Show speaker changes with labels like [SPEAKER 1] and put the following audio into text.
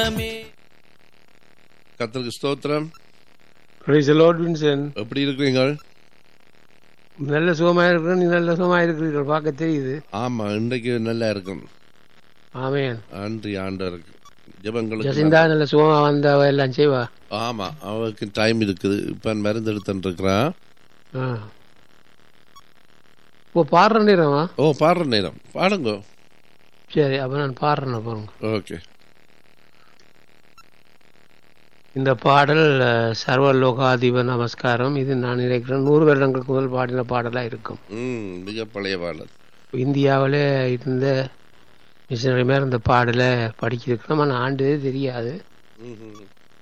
[SPEAKER 1] கத்தருக்கு ஸ்தோத்திரம்
[SPEAKER 2] Praise the Lord, Vincent.
[SPEAKER 1] எப்படி இருக்கிறீங்க
[SPEAKER 2] நல்ல சுகமா இருக்கிற நீ நல்ல சுகமா இருக்கிறீர்கள் பார்க்க தெரியுது
[SPEAKER 1] ஆமா இன்றைக்கு நல்லா இருக்கும்
[SPEAKER 2] ஆமேன்
[SPEAKER 1] நன்றி ஆண்டவருக்கு ஜெபங்களுக்கு
[SPEAKER 2] ஜசிந்தா நல்ல சுகமா வந்த அவ எல்லாம் செய்வா
[SPEAKER 1] ஆமா அவருக்கு டைம் இருக்குது இப்ப மருந்து எடுத்துட்டு இருக்கிறான்
[SPEAKER 2] ஆ. ஓ பாடுற நேரமா
[SPEAKER 1] ஓ பாடுற நேரம் பாடுங்க
[SPEAKER 2] சரி அப்ப நான் பாடுறேன் பாருங்க
[SPEAKER 1] ஓகே
[SPEAKER 2] இந்த பாடல் அஹ், சர்வ லோகாதிப நமஸ்காரம் இது நான் நினைக்கிறேன் நூறு வருடங்களுக்கு முதல் பாடின பாடலா இருக்கும்
[SPEAKER 1] ம் மிக பழைய பாடல்
[SPEAKER 2] இந்தியாவில் இருந்த மிஷினரி மேல இந்த பாடலை படிக்கிறதுக்கு நம்ம ஆண்டு தெரியாது
[SPEAKER 1] ம், ம், ம்.